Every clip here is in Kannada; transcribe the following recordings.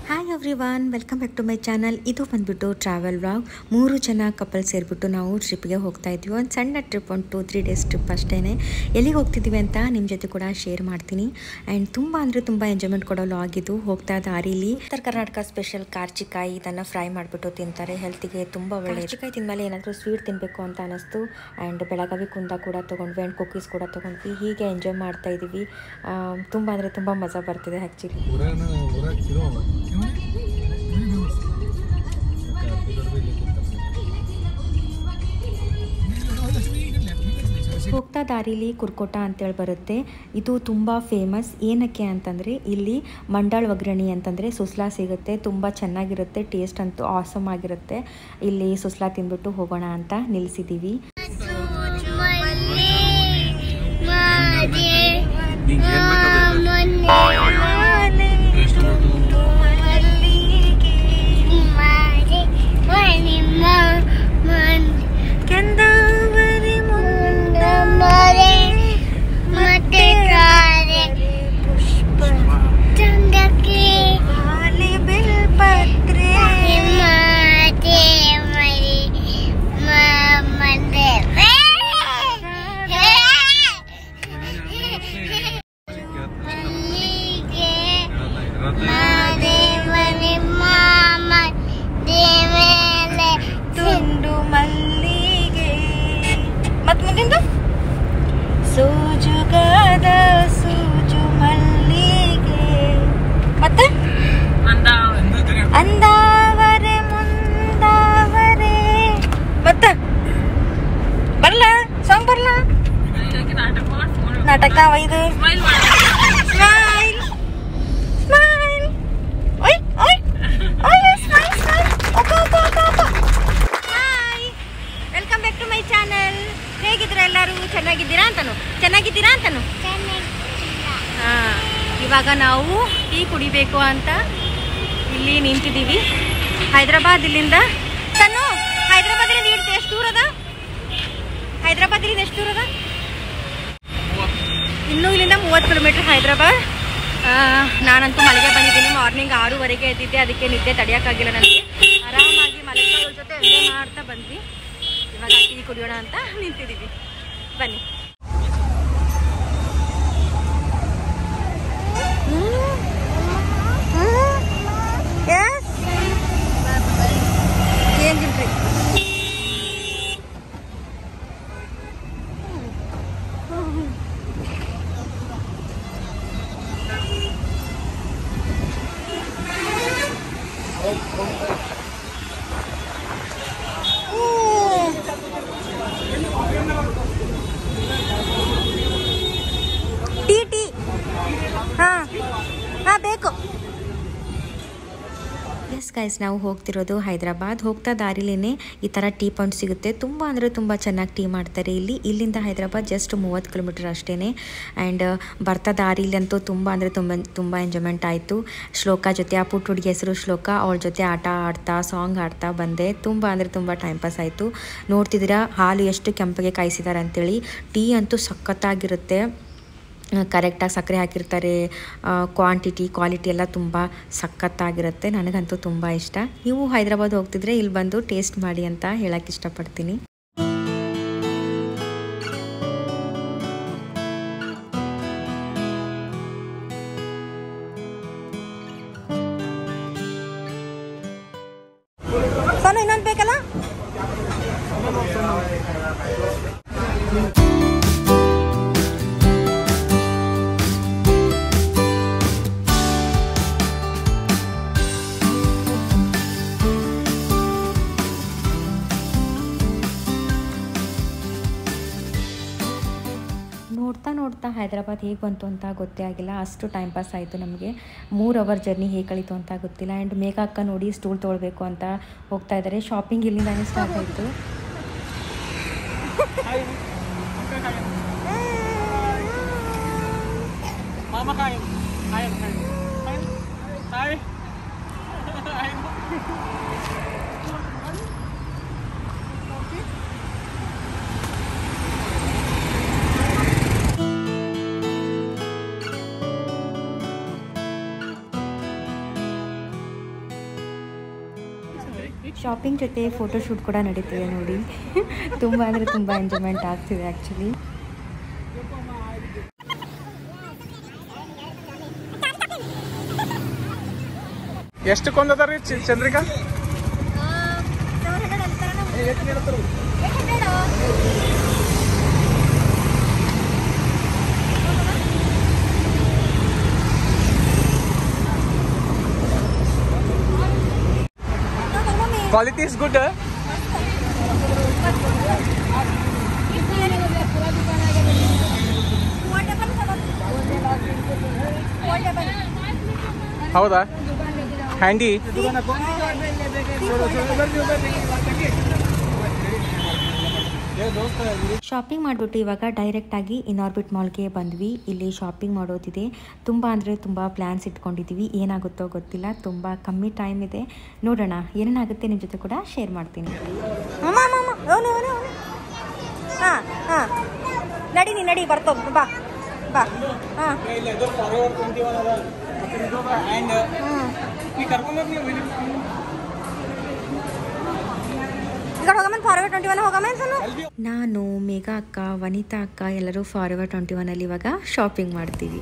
Hi everyone welcome back to my channel ಇದು ಬಂದ್ಬಿಟ್ಟು ಟ್ರಾವೆಲ್ ವ್ಲಾಗ್ ಮೂರು ಜನ ಕಪಲ್ ಸೇರಿಬಿಟ್ಟು ನಾವು ಟ್ರಿಪ್ಗೆ ಹೋಗ್ತಾ ಇದ್ವಿ ಒಂದು ಸಣ್ಣ ಟ್ರಿಪ್ ಒಂದು ಟೂ ತ್ರೀ ಡೇಸ್ ಟ್ರಿಪ್ ಅಷ್ಟೇ ಎಲ್ಲಿಗೆ ಹೋಗ್ತಿದ್ದೀವಿ ಅಂತ ನಿಮ್ಮ ಜೊತೆ ಕೂಡ ಶೇರ್ ಮಾಡ್ತೀನಿ ಆ್ಯಂಡ್ ತುಂಬ ಅಂದರೆ ತುಂಬ ಎಂಜಾಯ್ಮೆಂಟ್ ಕೊಡೋ ಲಾಗ್ ಇದು ಹೋಗ್ತಾ ದಾರಿಲಿ ಉತ್ತರ ಕರ್ನಾಟಕ ಸ್ಪೆಷಲ್ ಕಾರ್ಚಿಕಾಯಿ ಇದನ್ನು ಫ್ರೈ ಮಾಡಿಬಿಟ್ಟು ತಿಂತಾರೆ ಹೆಲ್ತಿಗೆ ತುಂಬ ಒಳ್ಳೆ ಕಾರ್ಚಿಕಾಯಿ ತಿಂದಮೇಲೆ ಏನಾದರೂ ಸ್ವೀಟ್ ತಿನ್ನಬೇಕು ಅಂತ ಅನ್ನಿಸ್ತು ಆ್ಯಂಡ್ ಬೆಳಗಾವಿ ಕುಂದ ಕೂಡ ತೊಗೊಂಡ್ವಿ ಆ್ಯಂಡ್ ಕುಕೀಸ್ ಕೂಡ ತೊಗೊಂಡ್ವಿ ಹೀಗೆ ಎಂಜಾಯ್ ಮಾಡ್ತಾ ಇದ್ದೀವಿ ತುಂಬ ಅಂದರೆ ತುಂಬ ಮಜಾ ಬರ್ತಿದೆ ಆ್ಯಕ್ಚುಲಿ ಊರಾನ ಊರಾಗ ಇರೋ ಹೋಗ್ತಾ ದಾರಿಲಿ ಕುರ್ಕೋಟ ಅಂತೇಳಿ ಬರುತ್ತೆ ಇದು ತುಂಬ ಫೇಮಸ್ ಏನಕ್ಕೆ ಅಂತಂದರೆ ಇಲ್ಲಿ ಮಂಡಾಳ್ ಒಗ್ಗರಣೆ ಅಂತಂದರೆ ಸುಸ್ಲಾ ಸಿಗುತ್ತೆ ತುಂಬ ಚೆನ್ನಾಗಿರುತ್ತೆ ಟೇಸ್ಟ್ ಅಂತೂ ಆಸಮ್ ಆಗಿರುತ್ತೆ ಇಲ್ಲಿ ಸುಸ್ಲಾ ತಿಂದ್ಬಿಟ್ಟು ಹೋಗೋಣ ಅಂತ ನಿಲ್ಲಿಸಿದ್ದೀವಿ ತುಂಡು ಮಲ್ಲಿಗೆ ಮತ್ ಮುಂದಿಂದು ಸೂಜುಗಾದ ಸೂಜು ಮಲ್ಲಿಗೆ ಮತ್ತೆ ಅಂದಾವರೆ ಮುಂದಾವರೆ ಮತ್ತೆ ಬರ್ಲ ಸಾಂಗ್ ಬರ್ಲ ನಾಟಕ ಇದು ಸ್ಮೈಲ್ ಸ್ಮೈಲ್ ಓಯ್ ಓಯ್ ಓಯ್ ಸ್ಮೈಲ್ ಸ್ಮೈಲ್ ಓಕ ಓಕ ಓಕ ಓಕ hi welcome back to my channel ಹೇಗಿದ್ದೀರಾ ಎಲ್ಲರೂ ಚೆನ್ನಾಗಿದ್ದೀರಾ ಅಂತನು ಚೆನ್ನಾಗಿದ್ದೀರಾ ಅಂತನು ಹಾ ಇವಾಗ ನಾವು ಟೀ ಕುಡಿಬೇಕು ಅಂತ ಇಲ್ಲಿ ನಿಂತಿದ್ದೀವಿ ಹೈದರಾಬಾದ್ ಇಲ್ಲಿಂದ ತನು ಹೈದರಾಬಾದ್ರಿಂದ ಇಡ್ತು ಎಷ್ಟು ದೂರ ಅದ ಹೈದರಾಬಾದ್ರಿಂದ ಎಷ್ಟು ದೂರ ಅದ ಇನ್ನೂ ಇಲ್ಲಿಂದ ಮೂವತ್ತು ಕಿಲೋಮೀಟ್ರ್ ಹೈದರಾಬಾದ್ ಆ, ನಾನಂತೂ ಮನೆಗೆ ಬಂದಿದ್ದೀನಿ ಮಾರ್ನಿಂಗ್ ಆರೂವರೆಗೆ ಎದ್ದಿದ್ದೆ ಅದಕ್ಕೆ ನಿದ್ದೆ ತಡೆಯೋಕ್ಕಾಗಿಲ್ಲ ನನಗೆ ಆರಾಮಾಗಿ ಮಲಗ್ತಾ ಇವ್ರ ಜೊತೆ ಎಂಜಾಯ್ ಮಾಡ್ತಾ ಬಂದ್ವಿ ಇವಾಗ ಟೀ ಕುಡಿಯೋಣ ಅಂತ ನಿಂತಿದ್ದೀವಿ ಬನ್ನಿ ಏನಿಲ್ರಿ ಟೀ ಟೀ ಹಾ ಹಾ ಬೇಕು ಎಸ್ ಗೈಸ್ ನಾವು ಹೋಗ್ತಿರೋದು ಹೈದರಾಬಾದ್ ಹೋಗ್ತಾ ದಾರಿಲೇನೆ ಈ ಥರ ಟೀ ಪಾಯಿಂಟ್ ಸಿಗುತ್ತೆ ತುಂಬ ಅಂದರೆ ತುಂಬ ಚೆನ್ನಾಗಿ ಟೀ ಮಾಡ್ತಾರೆ ಇಲ್ಲಿ ಇಲ್ಲಿಂದ ಹೈದರಾಬಾದ್ ಜಸ್ಟ್ ಮೂವತ್ತು ಕಿಲೋಮೀಟರ್ ಅಷ್ಟೇ ಆ್ಯಂಡ್ ಬರ್ತಾ ದಾರಿಲಂತೂ ತುಂಬ ಅಂದರೆ ತುಂಬ ತುಂಬ ಎಂಜಾಯ್ಮೆಂಟ್ ಆಯಿತು ಶ್ಲೋಕ ಜೊತೆ ಆ ಪುಟ್ಟ ಹುಡುಗಿ ಹೆಸರು ಶ್ಲೋಕ ಅವಳ ಜೊತೆ ಆಟ ಆಡ್ತಾ ಸಾಂಗ್ ಆಡ್ತಾ ಬಂದೆ ತುಂಬ ಅಂದರೆ ತುಂಬ ಟೈಮ್ ಪಾಸ್ ಆಯಿತು ನೋಡ್ತಿದ್ದೀರಾ ಹಾಲು ಎಷ್ಟು ಕೆಂಪಗೆ ಕಾಯಿಸಿದ್ದಾರೆ ಅಂತೇಳಿ ಟೀ ಅಂತೂ ಸಖತ್ತಾಗಿರುತ್ತೆ ಕರೆಕ್ಟಾಗಿ ಸಕ್ಕರೆ ಹಾಕಿರ್ತಾರೆ ಕ್ವಾಂಟಿಟಿ ಕ್ವಾಲಿಟಿ ಎಲ್ಲ ತುಂಬ ಸಖತ್ತಾಗಿರುತ್ತೆ ನನಗಂತೂ ತುಂಬ ಇಷ್ಟ ನೀವು ಹೈದರಾಬಾದ್ ಹೋಗ್ತಿದ್ರೆ ಇಲ್ಲಿ ಬಂದು ಟೇಸ್ಟ್ ಮಾಡಿ ಅಂತ ಹೇಳಕ್ಕೆ ಇಷ್ಟಪಡ್ತೀನಿ ಸೋನು ಇನ್ನೊಂದು ಬೇಕಲ್ಲ ನೋಡ್ತಾ ನೋಡ್ತಾ ಹೈದರಾಬಾದ್ ಹೇಗೆ ಬಂತು ಅಂತ ಗೊತ್ತೇ ಆಗಿಲ್ಲ ಅಷ್ಟು ಟೈಮ್ ಪಾಸ್ ಆಯಿತು ನಮಗೆ ಮೂರು ಅವರ್ ಜರ್ನಿ ಹೇಗೆ ಕಳೀತು ಅಂತ ಗೊತ್ತಿಲ್ಲ ಆ್ಯಂಡ್ ಮೇಘ ಅಕ್ಕ ನೋಡಿ ಸ್ಟೂಲ್ ತೊಗೊಳ್ಬೇಕು ಅಂತ ಹೋಗ್ತಾ ಇದ್ದಾರೆ ಶಾಪಿಂಗ್ ಇಲ್ಲಿಂದಾನೇ ಸ್ಟಾರ್ಟ್ ಆಯಿತು Mama kain. Kain, kain. Kain. Kain. Kain. Shopping ಜೊತೆ ಫೋಟೋಶೂಟ್ ಕೂಡ ನಡೀತಿದೆ ನೋಡಿ ತುಂಬ ಅಂದರೆ ತುಂಬ ಎಂಜಾಯ್ಮೆಂಟ್ ಆಗ್ತಿದೆ ಆ್ಯಕ್ಚುಲಿ ಎಷ್ಟು ಕೊಂದದಾರಿ ಚಂದ್ರಿಕಾ ಕ್ವಾಲಿಟಿ ಇಸ್ ಗುಡ್ ಹೌದಾ ಹ್ಯಾಂಡಿ ಶಾಪಿಂಗ್ ಮಾಡಿಬಿಟ್ಟು ಇವಾಗ ಡೈರೆಕ್ಟಾಗಿ ಇನಾರ್ಬಿಟ್ ಮಾಲ್ಗೆ ಬಂದ್ವಿ ಇಲ್ಲಿ ಶಾಪಿಂಗ್ ಮಾಡೋದಿದೆ ತುಂಬ ಅಂದರೆ ತುಂಬ ಪ್ಲ್ಯಾನ್ಸ್ ಇಟ್ಕೊಂಡಿದ್ದೀವಿ ಏನಾಗುತ್ತೋ ಗೊತ್ತಿಲ್ಲ ತುಂಬ ಕಮ್ಮಿ ಟೈಮ್ ಇದೆ ನೋಡೋಣ ಏನೇನಾಗುತ್ತೆ ನಿಮ್ಮ ಜೊತೆ ಕೂಡ ಶೇರ್ ಮಾಡ್ತೀನಿ ಹಾಂ ಹಾಂ ನಡಿ ನೀ ನಡಿ ಬರ್ತೋ ಬಾ ಬಾ ಹಾಂ ಈ ಕಡೆ ಹೋಗಮನ್ ಫಾರ್ವರ್ಡ್ ಟ್ವೆಂಟಿ ಒನ್ ಹೋಗಮನ್ ಸನು ನಾನು ಮೇಘಾ ಅಕ್ಕ ವನಿತಾ ಅಕ್ಕ ಎಲ್ಲರೂ ಫಾರ್ವರ್ ಟ್ವೆಂಟಿ ಒನಲ್ಲಿ ಇವಾಗ ಶಾಪಿಂಗ್ ಮಾಡ್ತೀವಿ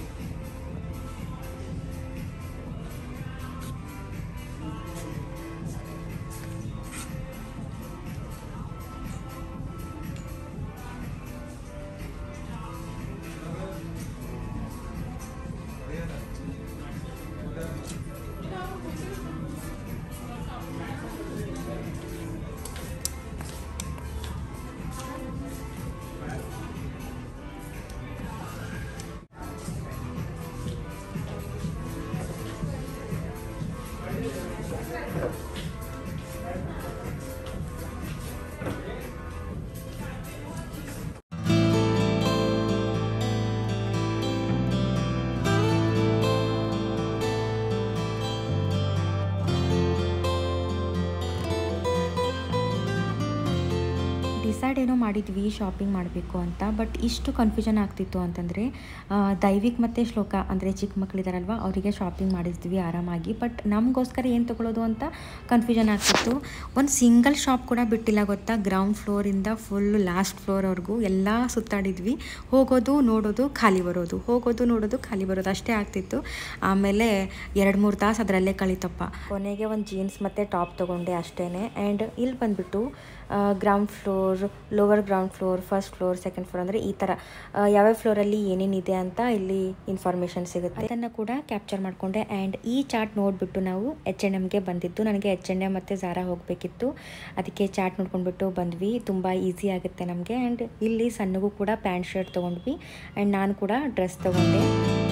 ಡಿಸೈಡ್ ಏನೋ ಮಾಡಿದ್ವಿ ಶಾಪಿಂಗ್ ಮಾಡಬೇಕು ಅಂತ ಬಟ್ ಇಷ್ಟು ಕನ್ಫ್ಯೂಷನ್ ಆಗ್ತಿತ್ತು ಅಂತಂದರೆ ದೈವಿಕ್ ಮತ್ತು ಶ್ಲೋಕ ಅಂದರೆ ಚಿಕ್ಕ ಮಕ್ಕಳಿದಾರಲ್ವ ಅವರಿಗೆ ಶಾಪಿಂಗ್ ಮಾಡಿದ್ವಿ ಆರಾಮಾಗಿ ಬಟ್ ನಮಗೋಸ್ಕರ ಏನು ತೊಗೊಳೋದು ಅಂತ ಕನ್ಫ್ಯೂಷನ್ ಆಗ್ತಿತ್ತು ಒಂದು ಸಿಂಗಲ್ ಶಾಪ್ ಕೂಡ ಬಿಟ್ಟಿಲ್ಲ ಗೊತ್ತಾ ಗ್ರೌಂಡ್ ಫ್ಲೋರಿಂದ ಫುಲ್ ಲಾಸ್ಟ್ ಫ್ಲೋರ್ವರೆಗೂ ಎಲ್ಲ ಸುತ್ತಾಡಿದ್ವಿ ಹೋಗೋದು ನೋಡೋದು ಖಾಲಿ ಬರೋದು ಹೋಗೋದು ನೋಡೋದು ಖಾಲಿ ಬರೋದು ಅಷ್ಟೇ ಆಗ್ತಿತ್ತು ಆಮೇಲೆ ಎರಡು ಮೂರು ತಾಸು ಅದರಲ್ಲೇ ಕಳೀತಪ್ಪ ಕೊನೆಗೆ ಒಂದು ಜೀನ್ಸ್ ಮತ್ತು ಟಾಪ್ ತೊಗೊಂಡೆ ಅಷ್ಟೇ ಆ್ಯಂಡ್ ಇಲ್ಲಿ ಬಂದುಬಿಟ್ಟು ground floor lower ground floor first floor second floor ಅಂದರೆ ಈ ಥರ ಆ, ಯಾವ್ಯಾವ ಫ್ಲೋರಲ್ಲಿ ಏನೇನಿದೆ ಅಂತ ಇಲ್ಲಿ ಇನ್ಫಾರ್ಮೇಷನ್ ಸಿಗುತ್ತೆ ಅದನ್ನು ಕೂಡ ಕ್ಯಾಪ್ಚರ್ ಮಾಡಿಕೊಂಡೆ ಆ್ಯಂಡ್ ಈ ಚಾರ್ಟ್ ನೋಡಿಬಿಟ್ಟು ನಾವು ಎಚ್ ಎನ್ ಎಮ್ಗೆ ಬಂದಿದ್ದು ನನಗೆ ಎಚ್ ಎನ್ ಎಮ್ ಮತ್ತು ಝಾರಾ ಹೋಗಬೇಕಿತ್ತು ಅದಕ್ಕೆ ಚಾರ್ಟ್ ನೋಡ್ಕೊಂಡ್ಬಿಟ್ಟು ಬಂದ್ವಿ ತುಂಬ ಈಸಿ ಆಗುತ್ತೆ ನಮಗೆ ಆ್ಯಂಡ್ ಇಲ್ಲಿ ಸಣ್ಣಗೂ ಕೂಡ ಪ್ಯಾಂಟ್ ಶರ್ಟ್ ತೊಗೊಂಡ್ವಿ ಆ್ಯಂಡ್ ನಾನು ಕೂಡ ಡ್ರೆಸ್ ತೊಗೊಂಡೆ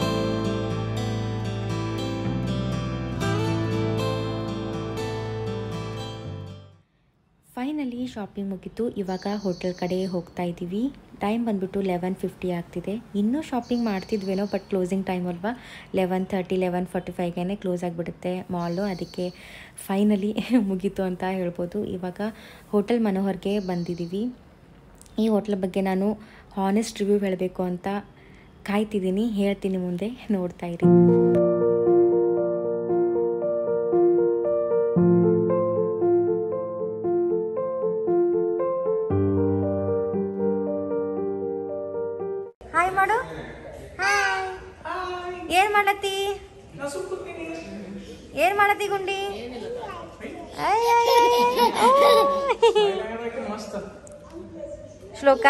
ಫೈನಲಿ ಶಾಪಿಂಗ್ ಮುಗೀತು ಇವಾಗ ಹೋಟೆಲ್ ಕಡೆ ಹೋಗ್ತಾ ಇದ್ದೀವಿ ಟೈಮ್ ಬಂದ್ಬಿಟ್ಟು ಲೆವೆನ್ ಫಿಫ್ಟಿ ಆಗ್ತಿದೆ ಇನ್ನೂ ಶಾಪಿಂಗ್ ಮಾಡ್ತಿದ್ವೇನೋ ಬಟ್ ಕ್ಲೋಸಿಂಗ್ ಟೈಮ್ ಅಲ್ವಾ ಲೆವೆನ್ ತರ್ಟಿ ಲೆವೆನ್ ಫಾರ್ಟಿ ಫೈವ್ಗೆ ಕ್ಲೋಸ್ ಆಗಿಬಿಡುತ್ತೆ ಮಾಲು ಅದಕ್ಕೆ ಫೈನಲಿ ಮುಗೀತು ಅಂತ ಹೇಳ್ಬೋದು ಇವಾಗ ಹೋಟೆಲ್ ಮನೋಹರ್ಗೆ ಬಂದಿದ್ದೀವಿ ಈ ಹೋಟ್ಲ್ ಬಗ್ಗೆ ನಾನು ಹಾನೆಸ್ಟ್ ರಿವ್ಯೂ ಹೇಳಬೇಕು ಅಂತ ಕಾಯ್ತಿದ್ದೀನಿ ಹೇಳ್ತೀನಿ ಮುಂದೆ ನೋಡ್ತಾ ಇರಿ ಹಾಯ್ ಮಾಡು ಹಾಯ್ ಏನ್ ಮಾಡತ್ತಿ ಏನ್ ಮಾಡತ್ತಿ ಗುಂಡಿ ಅಯ್ಯ, ಅಯ್ಯ, ಅಯ್ಯ. ಓ. ಮಸ್ತ್ ಶ್ಲೋಕ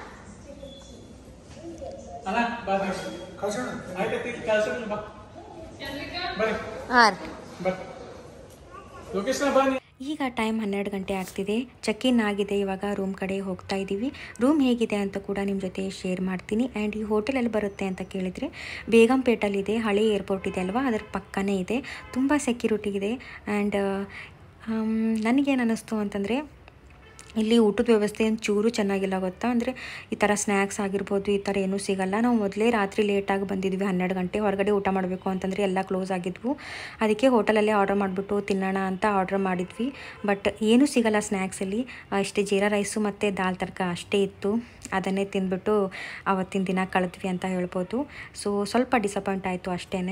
ಅಲ್ಲ ಬಾ ಕಳ್ಸೋಣ ಆಯ್ತೈತಿ ಕಳ್ಸೋಣ ಬಾ ಬರ್ರಿ ಹಾಂ ಬರ್ ಲೊಕೇಶನ್ ಬಾ ನೀ ಈಗ ಟೈಮ್ ಹನ್ನೆರಡು ಗಂಟೆ ಆಗ್ತಿದೆ ಚೆಕ್ ಇನ್ ಆಗಿದೆ ಇವಾಗ ರೂಮ್ ಕಡೆ ಹೋಗ್ತಾ ಇದ್ದೀವಿ ರೂಮ್ ಹೇಗಿದೆ ಅಂತ ಕೂಡ ನಿಮ್ಮ ಜೊತೆ ಶೇರ್ ಮಾಡ್ತೀನಿ ಆ್ಯಂಡ್ ಈ ಹೋಟೆಲ್ ಎಲ್ಲಿ ಬರುತ್ತೆ ಅಂತ ಕೇಳಿದರೆ ಬೇಗಂಪೇಟಲ್ಲಿದೆ ಹಳೆ ಏರ್ಪೋರ್ಟ್ ಇದೆ ಅಲ್ವಾ ಅದರ ಪಕ್ಕನೇ ಇದೆ ತುಂಬ ಸೆಕ್ಯೂರಿಟಿ ಇದೆ ಆ್ಯಂಡ್ ನನಗೇನು ಅನ್ನಿಸ್ತು ಅಂತಂದರೆ ಇಲ್ಲಿ ಊಟದ ವ್ಯವಸ್ಥೆ ಏನು ಚೂರು ಚೆನ್ನಾಗಿಲ್ಲ ಗೊತ್ತಾ ಅಂದರೆ ಈ ಥರ ಸ್ನ್ಯಾಕ್ಸ್ ಆಗಿರ್ಬೋದು ಈ ಥರ ಏನೂ ಸಿಗಲ್ಲ ನಾವು ಮೊದಲೇ ರಾತ್ರಿ ಲೇಟಾಗಿ ಬಂದಿದ್ವಿ ಹನ್ನೆರಡು ಗಂಟೆ ಹೊರಗಡೆ ಊಟ ಮಾಡಬೇಕು ಅಂತಂದರೆ ಎಲ್ಲ ಕ್ಲೋಸ್ ಆಗಿದ್ವು ಅದಕ್ಕೆ ಹೋಟೆಲಲ್ಲೇ ಆರ್ಡರ್ ಮಾಡಿಬಿಟ್ಟು ತಿನ್ನೋಣ ಅಂತ ಆರ್ಡರ್ ಮಾಡಿದ್ವಿ ಬಟ್ ಏನೂ ಸಿಗಲ್ಲ ಸ್ನ್ಯಾಕ್ಸಲ್ಲಿ ಅಷ್ಟೇ ಜೀರಾ ರೈಸು ಮತ್ತು ದಾಲ್ ತಡ್ಕ ಅಷ್ಟೇ ಇತ್ತು ಅದನ್ನೇ ತಿಂದ್ಬಿಟ್ಟು ಅವತ್ತಿನ ದಿನ ಕಳೆದ್ವಿ ಅಂತ ಹೇಳ್ಬೋದು ಸೊ ಸ್ವಲ್ಪ ಡಿಸಪಾಯಿಂಟ್ ಆಯಿತು ಅಷ್ಟೇ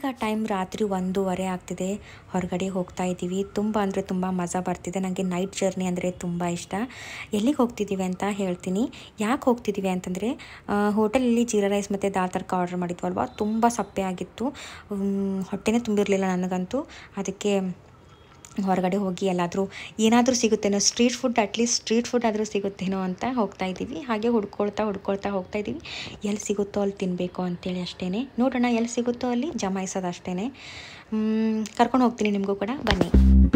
ಟೈಮ್ ರಾತ್ರಿ ಒಂದೂವರೆ ಆಗ್ತಿದೆ ಹೊರಗಡೆ ಹೋಗ್ತಾ ಇದ್ದೀವಿ ತುಂಬ ಅಂದರೆ ತುಂಬ ಮಜಾ ಬರ್ತಿದೆ ನನಗೆ ನೈಟ್ ಜರ್ನಿ ಅಂದರೆ ತುಂಬ ಇಷ್ಟ ಎಲ್ಲಿಗೆ ಹೋಗ್ತಿದ್ದೀವಿ ಅಂತ ಹೇಳ್ತೀನಿ ಯಾಕೆ ಹೋಗ್ತಿದ್ದೀವಿ ಅಂತಂದರೆ ಹೋಟೆಲಲ್ಲಿ ಜೀರಾ ರೈಸ್ ಮತ್ತು ದಾಲ್ ತರ್ಕ ಆರ್ಡರ್ ಮಾಡಿದ್ವಲ್ವ ತುಂಬ ಸಪ್ಪೆ ಆಗಿತ್ತು ಹ್ಮ್, ಹೊಟ್ಟೆನೇ ತುಂಬಿರಲಿಲ್ಲ ನನಗಂತೂ ಅದಕ್ಕೆ ಹೊರಗಡೆ ಹೋಗಿ ಎಲ್ಲಾದರೂ ಏನಾದರೂ ಸಿಗುತ್ತೇನೋ street food at least street food ಆದರೂ ಸಿಗುತ್ತೇನೋ ಅಂತ ಹೋಗ್ತಾ ಇದ್ದೀವಿ ಹಾಗೆ ಹುಡ್ಕೊಳ್ತಾ ಹುಡ್ಕೊಳ್ತಾ ಹೋಗ್ತಾ ಇದ್ದೀವಿ ಎಲ್ಲಿ ಸಿಗುತ್ತೋ ಅಲ್ಲಿ ತಿನ್ನಬೇಕು ಅಂತೇಳಿ ಅಷ್ಟೇ ನೋಡೋಣ ಎಲ್ಲಿ ಸಿಗುತ್ತೋ ಅಲ್ಲಿ ಜಮಾಯಿಸೋದು ಅಷ್ಟೇ ಕರ್ಕೊಂಡು ಹೋಗ್ತೀನಿ ನಿಮಗೂ ಕೂಡ ಬನ್ನಿ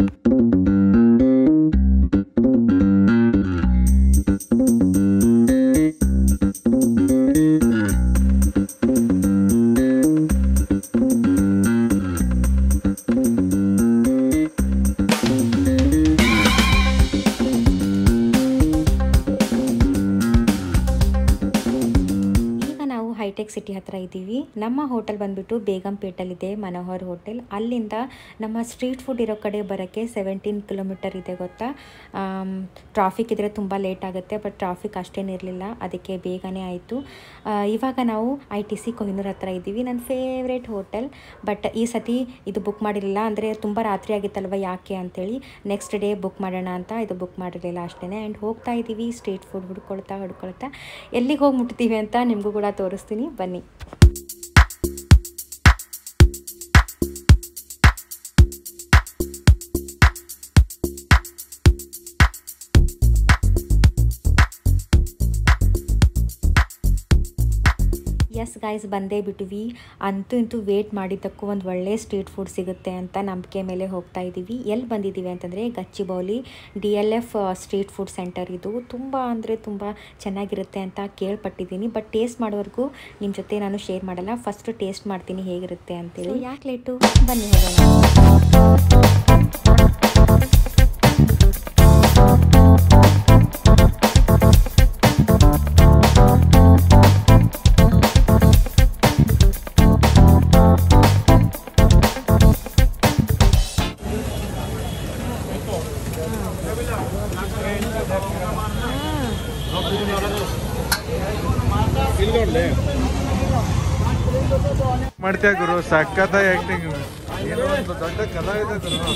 ಈಗ ನಾವು ಹೈಟೆಕ್ ಸಿಟಿ ಹತ್ರ ಇದ್ದೀವಿ ನಮ್ಮ ಹೋಟೆಲ್ ಬಂದ್ಬಿಟ್ಟು ಬೇಗಂಪೇಟಲ್ಲಿದೆ ಮನೋಹರ್ ಹೋಟೆಲ್ ಅಲ್ಲಿಂದ ನಮ್ಮ ಸ್ಟ್ರೀಟ್ ಫುಡ್ ಇರೋ ಕಡೆ ಬರೋಕ್ಕೆ ಸೆವೆಂಟೀನ್ ಕಿಲೋಮೀಟರ್ ಇದೆ ಗೊತ್ತಾ ಟ್ರಾಫಿಕ್ ಇದ್ದರೆ ತುಂಬ ಲೇಟ್ ಆಗುತ್ತೆ ಬಟ್ ಟ್ರಾಫಿಕ್ ಅಷ್ಟೇನಿರಲಿಲ್ಲ ಅದಕ್ಕೆ ಬೇಗನೆ ಆಯಿತು ಇವಾಗ ನಾವು ಐ ಟಿ ಸಿ ಕೊಹಿನೂರ್ ಹತ್ರ ಇದ್ದೀವಿ ನನ್ನ ಫೇವ್ರೇಟ್ ಹೋಟೆಲ್ ಬಟ್ ಈ ಸತಿ ಇದು ಬುಕ್ ಮಾಡಿರಲಿಲ್ಲ ಅಂದರೆ ತುಂಬ ರಾತ್ರಿ ಆಗಿತ್ತಲ್ವ ಯಾಕೆ ಅಂತೇಳಿ ನೆಕ್ಸ್ಟ್ ಡೇ ಬುಕ್ ಮಾಡೋಣ ಅಂತ ಇದು ಬುಕ್ ಮಾಡಿರಲಿಲ್ಲ ಅಷ್ಟೇ ಆ್ಯಂಡ್ ಹೋಗ್ತಾ ಇದ್ದೀವಿ ಸ್ಟ್ರೀಟ್ ಫುಡ್ ಹುಡ್ಕೊಳ್ತಾ ಹುಡ್ಕೊಳ್ತಾ ಎಲ್ಲಿಗೆ ಹೋಗಿ ಮುಟ್ತೀವಿ ಅಂತ ನಿಮಗೂ ಕೂಡ ತೋರಿಸ್ತೀನಿ ಬನ್ನಿ ಎಸ್ ಗಾಯ್ಸ್ ಬಂದೇ ಬಿಟ್ವಿ ಅಂತೂ ಇಂತೂ ವೇಟ್ ಮಾಡಿದ್ದಕ್ಕೂ ಒಂದು ಒಳ್ಳೆ ಸ್ಟ್ರೀಟ್ ಫುಡ್ ಸಿಗುತ್ತೆ ಅಂತ ನಂಬಿಕೆ ಮೇಲೆ ಹೋಗ್ತಾ ಇದ್ದೀವಿ ಎಲ್ಲಿ ಬಂದಿದ್ದೀವಿ ಅಂತಂದರೆ Gachibowli D L F street food centre ಇದು ತುಂಬ ಅಂದರೆ ತುಂಬ ಚೆನ್ನಾಗಿರುತ್ತೆ ಅಂತ ಕೇಳ್ಪಟ್ಟಿದ್ದೀನಿ ಬಟ್ ಟೇಸ್ಟ್ ಮಾಡೋವರೆಗೂ ನಿಮ್ಮ ಜೊತೆ ನಾನು ಶೇರ್ ಮಾಡಲ್ಲ ಫಸ್ಟ್ ಟೇಸ್ಟ್ ಮಾಡ್ತೀನಿ ಹೇಗಿರುತ್ತೆ ಅಂತೇಳಿ ಯಾಕೆ ಲೇಟು ಬನ್ನಿ ಹೋಗೋಣ ಮಾಡ್ತೀಯ ಗುರು ಸಖತ್ ಆಕ್ಟಿಂಗ್ ಏನೋ ಒಂದು ದೊಡ್ಡ ಕಲಾವಿದ ಗುರು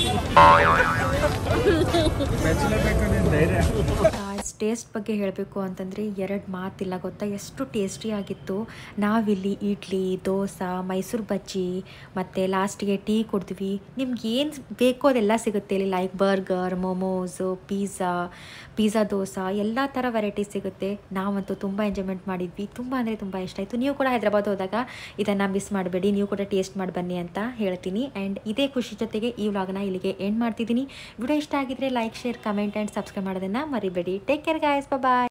ಮೆಚ್ಚಲೇಬೇಕು ನಿನ್ ಧೈರ್ಯ ಟೇಸ್ಟ್ ಬಗ್ಗೆ ಹೇಳಬೇಕು ಅಂತಂದರೆ ಎರಡು ಮಾತಿಲ್ಲ ಗೊತ್ತಾ ಎಷ್ಟು ಟೇಸ್ಟಿ ಆಗಿತ್ತು ನಾವಿಲ್ಲಿ ಇಡ್ಲಿ ದೋಸೆ ಮೈಸೂರು ಬಜ್ಜಿ ಮತ್ತು ಲಾಸ್ಟಿಗೆ ಟೀ ಕೊಡ್ತೀವಿ ನಿಮ್ಗೆ ಏನು ಬೇಕೋ ಅದೆಲ್ಲ ಸಿಗುತ್ತೆ ಇಲ್ಲಿ like burger momos pizza pizza dosa ಎಲ್ಲ ಥರ ವೆರೈಟೀಸ್ ಸಿಗುತ್ತೆ ನಾವಂತೂ ತುಂಬ ಎಂಜಾಯ್ಮೆಂಟ್ ಮಾಡಿದ್ವಿ ತುಂಬ ಅಂದರೆ ತುಂಬ ಇಷ್ಟ ಆಯಿತು ನೀವು ಕೂಡ ಹೈದ್ರಾಬಾದ್ ಹೋದಾಗ ಇದನ್ನು ಮಿಸ್ ಮಾಡಬೇಡಿ ನೀವು ಕೂಡ ಟೇಸ್ಟ್ ಮಾಡಿ ಬನ್ನಿ ಅಂತ ಹೇಳ್ತೀನಿ ಆ್ಯಂಡ್ ಇದೇ ಖುಷಿ ಜೊತೆಗೆ ಈ ವ್ಲಾಗ್ನ ಇಲ್ಲಿಗೆ ಎಂಡ್ ಮಾಡ್ತಿದ್ದೀನಿ ವಿಡಿಯೋ ಇಷ್ಟ ಆಗಿದ್ರೆ like share comment and subscribe ಮಾಡೋದನ್ನು ಮರಿಬೇಡಿ ಟೇಕ್ ಕೇರ್ ಗಾಯ್ಸ್ ಬಾಯ್